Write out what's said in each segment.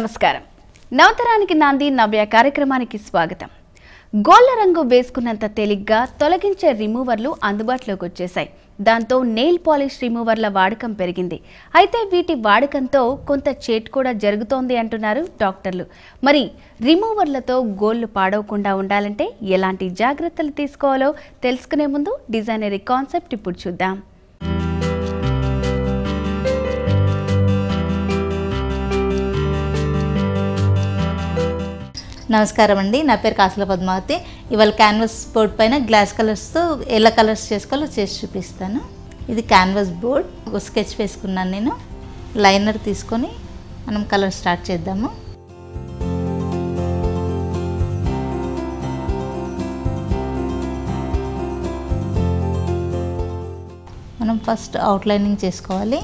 నమస్కారం నవతరానికి నాంది నవ్య కార్యక్రమానికి స్వాగతం గోళ్ల రంగు వేసుకున్నంత తేలిగ్గా తొలగించే రిమూవర్లు అందుబాటులోకి వచ్చేశాయి దాంతో నెయిల్ పాలిష్ రిమూవర్ల వాడకం పెరిగింది అయితే వీటి వాడకంతో కొంత చేట్ కూడా జరుగుతోంది అంటున్నారు డాక్టర్లు మరి రిమూవర్లతో గోళ్లు పాడవకుండా ఉండాలంటే ఎలాంటి జాగ్రత్తలు తీసుకోవాలో తెలుసుకునే ముందు డిజైనరీ కాన్సెప్ట్ ఇప్పుడు చూద్దాం నమస్కారం అండి నా పేరు కాసుల పద్మావతి ఇవాళ క్యాన్వాస్ బోర్డ్ పైన గ్లాస్ కలర్స్తో ఎలా కలర్స్ చేసుకోవాలో చేసి చూపిస్తాను ఇది క్యాన్వాస్ బోర్డ్ ఒక స్కెచ్ వేసుకున్నాను నేను లైనర్ తీసుకొని మనం కలర్ స్టార్ట్ చేద్దాము మనం ఫస్ట్ అవుట్లైనింగ్ చేసుకోవాలి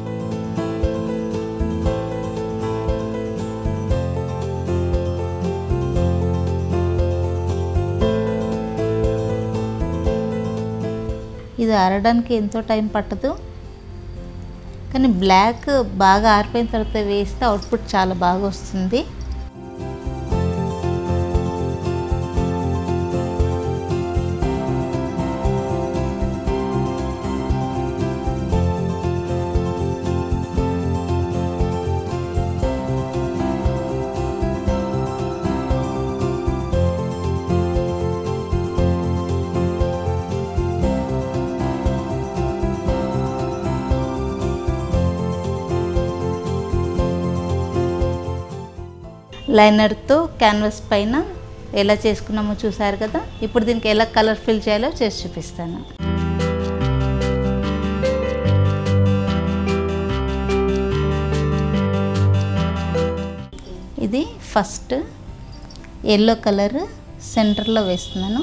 ఇది ఆరడానికి ఎంతో టైం పట్టదు కానీ బ్లాక్ బాగా ఆరిపోయిన తర్వాత వేస్తే అవుట్పుట్ చాలా బాగా వస్తుంది లైనర్తో క్యాన్వాస్ పైన ఎలా చేసుకున్నామో చూసారు కదా ఇప్పుడు దీనికి ఎలా కలర్ ఫిల్ చేయాలో చేసి చూపిస్తాను ఇది ఫస్ట్ ఎల్లో కలర్ సెంటర్లో వేస్తున్నాను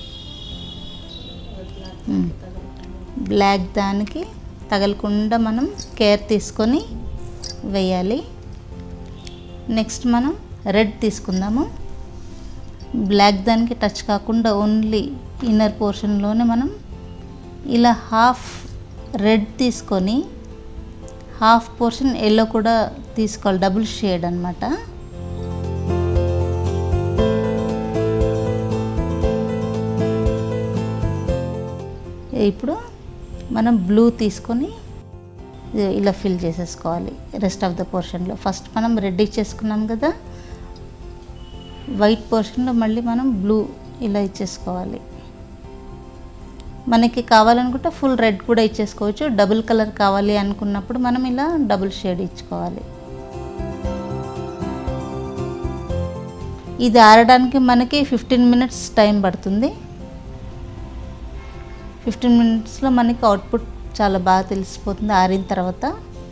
మ్మ్. బ్లాక్ దానికి తగలకుండా మనం కేర్ తీసుకొని వేయాలి నెక్స్ట్ మనం రెడ్ తీసుకుందాము బ్లాక్ దానికి టచ్ కాకుండా ఓన్లీ ఇన్నర్ పోర్షన్లోనే మనం ఇలా హాఫ్ రెడ్ తీసుకొని హాఫ్ పోర్షన్ ఎల్లో కూడా తీసుకోవాలి డబుల్ షేడ్ అనమాట ఇప్పుడు మనం బ్లూ తీసుకొని ఇది ఇలా ఫిల్ చేసేసుకోవాలి రెస్ట్ ఆఫ్ ద పోర్షన్లో ఫస్ట్ మనం రెడ్ ఇచ్చేసుకున్నాం కదా వైట్ పోర్షన్లో మళ్ళీ మనం బ్లూ ఇలా ఇచ్చేసుకోవాలి మనకి కావాలనుకుంటే ఫుల్ రెడ్ కూడా ఇచ్చేసుకోవచ్చు డబుల్ కలర్ కావాలి అనుకున్నప్పుడు మనం ఇలా డబుల్ షేడ్ ఇచ్చుకోవాలి ఇది ఆరడానికి మనకి ఫిఫ్టీన్ మినిట్స్ టైం పడుతుంది ఫిఫ్టీన్ మినిట్స్లో మనకి అవుట్పుట్ చాలా బాగా తెలిసిపోతుంది ఆరిన తర్వాత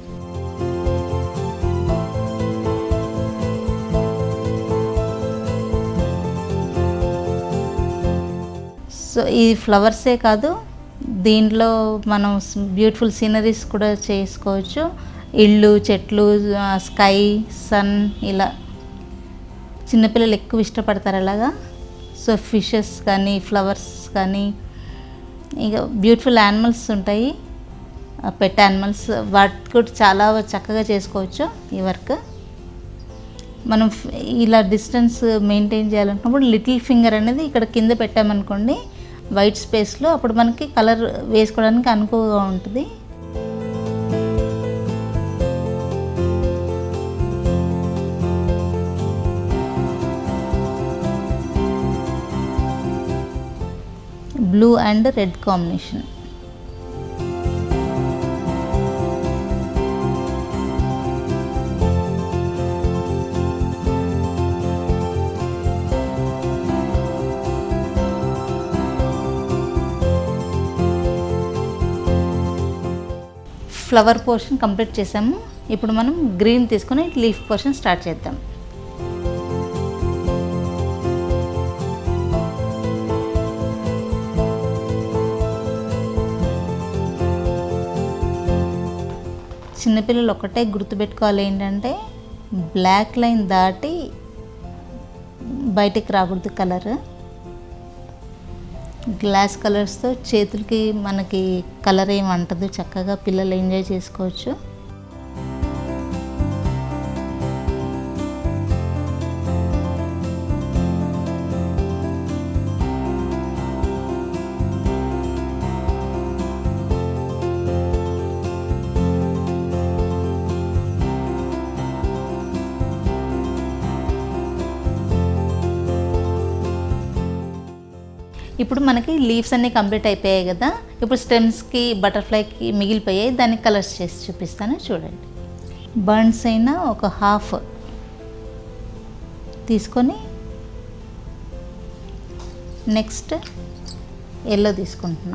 సో ఈ ఫ్లవర్సే కాదు దీంట్లో మనం బ్యూటిఫుల్ సీనరీస్ కూడా చేసుకోవచ్చు ఇళ్ళు చెట్లు స్కై సన్ ఇలా చిన్నపిల్లలు ఎక్కువ ఇష్టపడతారు అలాగా సో ఫిషెస్ కానీ ఫ్లవర్స్ కానీ ఇక బ్యూటిఫుల్ యానిమల్స్ ఉంటాయి పెట్ యానిమల్స్ వాటి కూడా చాలా చక్కగా చేసుకోవచ్చు ఈ వర్క్ మనం ఫ్- ఇలా డిస్టెన్స్ మెయింటైన్ చేయాలనుకున్నప్పుడు లిటిల్ ఫింగర్ అనేది ఇక్కడ కింద పెట్టామనుకోండి వైట్ స్పేస్లో అప్పుడు మనకి కలర్ వేసుకోవడానికి అనుకువగా ఉంటుంది blue and red combination flower portion complete చేసాము ఇప్పుడు మనం గ్రీన్ తీసుకొని లీఫ్ పోర్షన్ స్టార్ట్ చేద్దాం చిన్నపిల్లలు ఒకటే గుర్తుపెట్టుకోవాలి ఏంటంటే బ్లాక్ లైన్ దాటి బయటికి రాకూడదు కలర్ గ్లాస్ కలర్స్తో చేతులకి మనకి కలర్ ఏమి అంటదు చక్కగా పిల్లలు ఎంజాయ్ చేసుకోవచ్చు ఇప్పుడు మనకి లీవ్స్ అన్నీ కంప్లీట్ అయిపోయాయి కదా ఇప్పుడు స్టెమ్స్కి బటర్ఫ్లైకి మిగిలిపోయాయి దానికి కలర్స్ చేసి చూపిస్తాను చూడండి బర్న్స్ అయినా ఒక హాఫ్ తీసుకొని నెక్స్ట్ ఎల్లో తీసుకుంటున్నా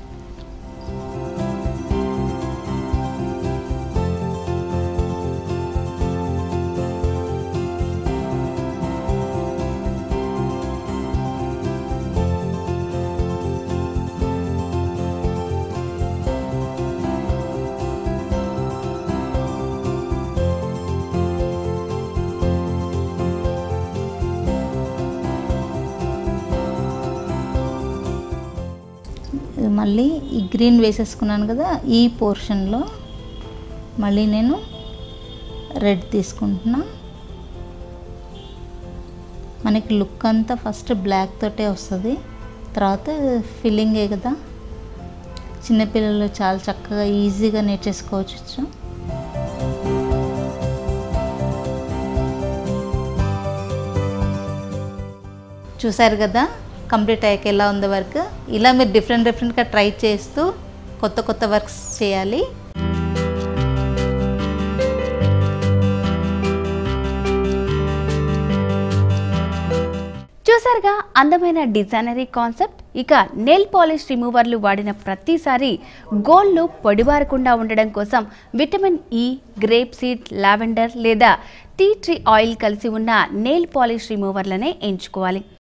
ఇది మళ్ళీ ఈ గ్రీన్ వేసేసుకున్నాను కదా ఈ పోర్షన్లో మళ్ళీ నేను రెడ్ తీసుకుంటున్నా మనకి లుక్ అంతా ఫస్ట్ బ్లాక్ తోటే వస్తుంది తర్వాత ఫిల్లింగే కదా చిన్నపిల్లలు చాలా చక్కగా ఈజీగా నేర్చేసుకోవచ్చు చూసారు కదా కంప్లీట్ అయ్యాక ఎలా ఉంది వర్క్ ఇలా మీరు డిఫరెంట్ డిఫరెంట్గా ట్రై చేస్తూ కొత్త కొత్త వర్క్స్ చేయాలి చూసారుగా అందమైన డిజైనరీ కాన్సెప్ట్ ఇక నెయిల్ పాలిష్ రిమూవర్లు వాడిన ప్రతిసారి గోల్డ్లు పొడిబారకుండా ఉండడం కోసం vitamin E grape seed lavender లేదా టీ ట్రీ ఆయిల్ కలిసి ఉన్న నెయిల్ పాలిష్ రిమూవర్లనే ఎంచుకోవాలి